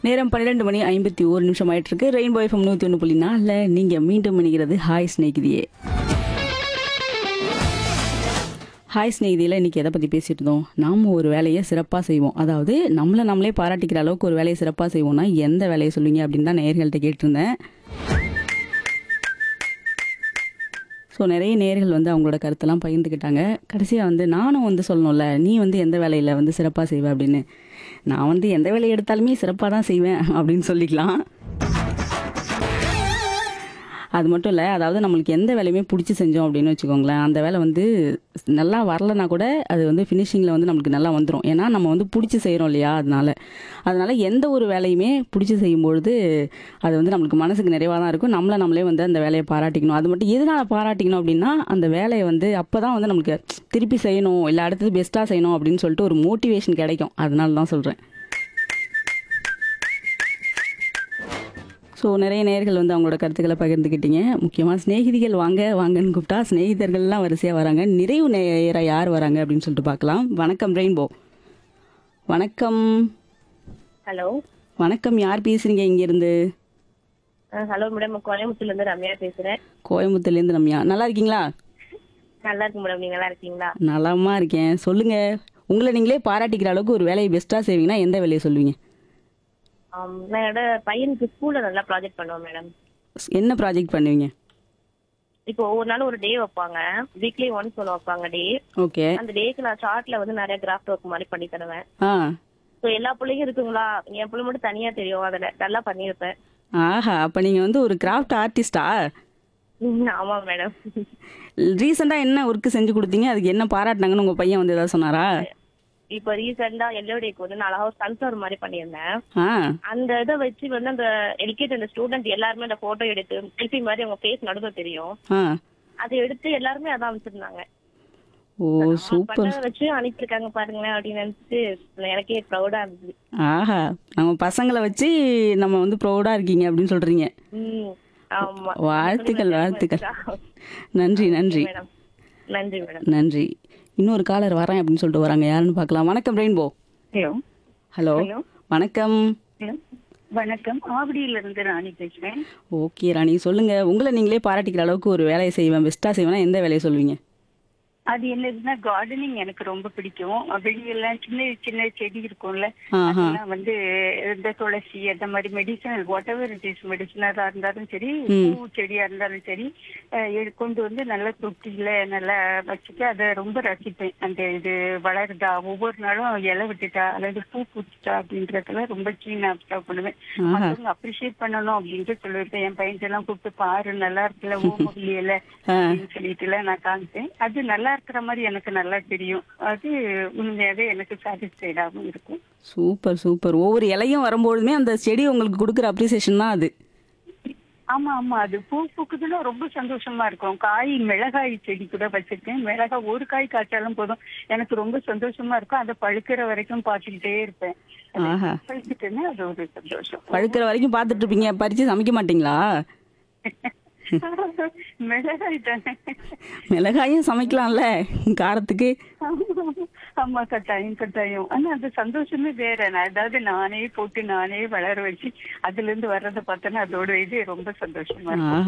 நேரம் பன்னிரெண்டு மணி ஐம்பத்தி ஒரு நிமிஷம் ஆயிட்டு இருக்கு ரெயின்போ எஃப்எம் நூத்தி ஒன்று புள்ளி நாலில் நீங்க மீண்டும் இணைகிறது ஹாய் ஸ்நேகிதியே ஹாய் ஸ்நேகிதியில் இன்னைக்கு எதை பற்றி பேசிட்டு இருந்தோம் நாம ஒரு வேலையை சிறப்பாக செய்வோம் அதாவது நம்மளை நம்மளே பாராட்டிக்கிற அளவுக்கு ஒரு வேலையை சிறப்பாக செய்வோம்னா எந்த வேலையை சொல்லுவீங்க அப்படின்னு தான் நேயர்கள்ட்ட கேட்டிருந்தேன் ஸோ நிறைய நேயர்கள் வந்து அவங்களோட கருத்தெல்லாம் பகிர்ந்துக்கிட்டாங்க கடைசியாக வந்து நானும் வந்து சொல்லணும்ல நீ வந்து எந்த வேலையில் வந்து சிறப்பாக செய்வ அப்படின்னு நான் வந்து எந்த வேலையை எடுத்தாலுமே சிறப்பாக தான் செய்வேன் அப்படின்னு சொல்லிக்கலாம் அது மட்டும் இல்லை அதாவது நம்மளுக்கு எந்த வேலையுமே பிடிச்சி செஞ்சோம் அப்படின்னு வச்சுக்கோங்களேன் அந்த வேலை வந்து நல்லா வரலனா கூட அது வந்து ஃபினிஷிங்கில் வந்து நம்மளுக்கு நல்லா வந்துடும் ஏன்னா நம்ம வந்து பிடிச்சி செய்கிறோம் இல்லையா அதனால அதனால எந்த ஒரு வேலையுமே பிடிச்சி செய்யும்பொழுது அது வந்து நம்மளுக்கு மனசுக்கு நிறைவாக தான் இருக்கும் நம்மளை நம்மளே வந்து அந்த வேலையை பாராட்டிக்கணும் அது மட்டும் எதனால் பாராட்டிக்கணும் அப்படின்னா அந்த வேலையை வந்து அப்போ தான் வந்து நம்மளுக்கு திருப்பி செய்யணும் இல்லை அடுத்தது பெஸ்ட்டாக செய்யணும் அப்படின்னு சொல்லிட்டு ஒரு மோட்டிவேஷன் கிடைக்கும் அதனால தான் சொல்கிறேன் ஸோ நிறைய நேயர்கள் வந்து அவங்களோட கருத்துக்களை பகிர்ந்துக்கிட்டீங்க முக்கியமாக சிநேகிதிகள் வாங்க வாங்கன்னு கூப்பிட்டா சிநேகிதர்கள்லாம் வரிசையாக வராங்க நிறைவு நேர யார் வராங்க அப்படின்னு சொல்லிட்டு பார்க்கலாம் வணக்கம் ரெயின்போ வணக்கம் ஹலோ வணக்கம் யார் பேசுறீங்க இங்கேருந்து ஹலோ மேடம் கோயம்புத்தூர்ல இருந்து ரம்யா பேசுறேன் கோயம்புத்தூர்லேருந்து ரம்யா நல்லா இருக்கீங்களா நல்லா இருக்கு மேடம் நீங்க நல்லா இருக்கீங்களா நலமா இருக்கேன் சொல்லுங்க உங்களை நீங்களே பாராட்டிக்கிற அளவுக்கு ஒரு வேலையை பெஸ்ட்டாக செய்வீங்கன்னா எந்த வேலையை சொல்லுவீங்க ஆம், நான் என்னோட பையனுக்கு ஸ்கூல்ல நல்லா ப்ராஜெக்ட் பண்ணுவோம் மேடம் என்ன ப்ராஜெக்ட் பண்ணுவீங்க இப்போ ஒவ்வொரு நாளும் ஒரு டே வைப்பாங்க வீக்லி ஒன்ஸ் ஒன்று வைப்பாங்க டே ஓகே அந்த டேக்கு நான் சார்ட்ல வந்து நிறைய கிராஃப்ட் ஒர்க் மாதிரி பண்ணி தருவேன் ஆ ஸோ எல்லா பிள்ளைங்க இருக்குங்களா என் பிள்ளை மட்டும் தனியா தெரியும் அதில் நல்லா பண்ணியிருப்பேன் ஆஹா அப்போ நீங்கள் வந்து ஒரு கிராஃப்ட் ஆர்டிஸ்டா ம், ஆமா மேடம் ரீசெண்டாக என்ன ஒர்க்கு செஞ்சு கொடுத்தீங்க அதுக்கு என்ன பாராட்டினாங்கன்னு உங்கள் பையன் வந்து ஏதாவது சொன்னாரா இப்போ ரீசெண்டா எல்லோ டேக்கு வந்து நான் அழகா சன்ஃபிளவர் மாதிரி பண்ணியிருந்தேன் ஆ அந்த இதை வச்சு வந்து அந்த எல்கேஜி அந்த ஸ்டூடெண்ட் எல்லாருமே அந்த போட்டோ எடுத்து செல்ஃபி மாதிரி அவங்க ஃபேஸ் நடுவில் தெரியும் ஆ அதை எடுத்து எல்லாருமே அதான் அமைச்சிருந்தாங்க ஓ சூப்பர் பண்ண வச்சு அனுப்பியிருக்காங்க பாருங்களேன் அப்படின்னு நினைச்சிட்டு எனக்கே ப்ரௌடா இருந்துச்சு ஆஹா நம்ம பசங்களை வச்சு நம்ம வந்து ப்ரௌடாக இருக்கீங்க அப்படின்னு சொல்கிறீங்க ம் ஆமா வாழ்த்துக்கள் வாழ்த்துக்கள் நன்றி நன்றி மேடம் நன்றி மேடம் நன்றி இன்னொரு காலர் வரேன் அப்படின்னு சொல்லிட்டு வராங்க யாருன்னு பார்க்கலாம் வணக்கம் ரெயின்போ ஹலோ ஹலோ ஹலோ. வணக்கம் ஹலோ வணக்கம் ஆவடியில இருந்து ராணி பேசுறேன் ஓகே ராணி சொல்லுங்க உங்களை நீங்களே பாராட்டிக்கிற அளவுக்கு ஒரு வேலையை செய்வேன் பெஸ்ட்டாக செய்வேன்னா எந்த வேலையை சொல்லுவீங்க அது என்னதுன்னா கார்டனிங் எனக்கு ரொம்ப பிடிக்கும் வெளியெல்லாம் சின்ன சின்ன செடி இருக்கும்ல ஆஹா அதெல்லாம் வந்து இந்த துளசி அந்த மாதிரி medicinal whatever it is மெடிசனலா இருந்தாலும் சரி ம். பூ செடியா இருந்தாலும் சரி அஹ், எடு- கொண்டு வந்து நல்ல தொட்டியில நல்லா வச்சுட்டு அதை ரொம்ப ரசிப்பேன் அந்த இது வளருதா ஒவ்வொரு நாளும் இலை விட்டுட்டா அல்லது பூ பூச்சிட்டா அப்படின்றதெல்லாம் ரொம்ப கீனா அப்சர்வ் பண்ணுவேன் ஆஹா மத்தவங்க அப்ரிஷியேட் பண்ணணும் அப்படின்ட்டு சொல்லியிருப்பேன் என் பையன் எல்லாம் கூப்பிட்டு பாரு நல்லா இருக்குல்ல ஓமவியல ஆ அப்படின்னு சொல்லிட்டுல நான் காமிச்சேன் அது நல்லா இருக்கிற மாதிரி எனக்கு நல்லா தெரியும் அது உண்மையாவே எனக்கு சாட்டிஸ்ஃபைடாகவும் இருக்கும் சூப்பர் சூப்பர் ஒவ்வொரு இலையும் வரும்பொழுதுமே அந்த செடி உங்களுக்கு கொடுக்குற அப்ரிசியேஷன் தான் அது ஆமா ஆமா அது பூ பூக்குதுன்னா ரொம்ப சந்தோஷமா இருக்கும் காய் மிளகாய் செடி கூட வச்சிருக்கேன் மிளகாய் ஒரு காய் காய்ச்சாலும் போதும் எனக்கு ரொம்ப சந்தோஷமா இருக்கும் அதை பழுக்கிற வரைக்கும் பார்த்துக்கிட்டே இருப்பேன் அது ஆஹா பழுத்துட்டுன்னா அது ஒரு சந்தோஷம் பழுக்கிற வரைக்கும் பார்த்துட்டு இருப்பீங்க பறித்து சமைக்க மாட்டீங்களா மிளகாய் தானே மிளகாயும் சமைக்கலாம்ல காரத்துக்கு ஆமா கட்டாயம் கட்டாயம் ஆனா அந்த சந்தோஷமே வேற நான் அதாவது நானே போட்டு நானே வளர வச்சு அதுல இருந்து வர்றதை பார்த்தோன்னா அதோட இது ரொம்ப சந்தோஷமா இருக்கும் ஆஹா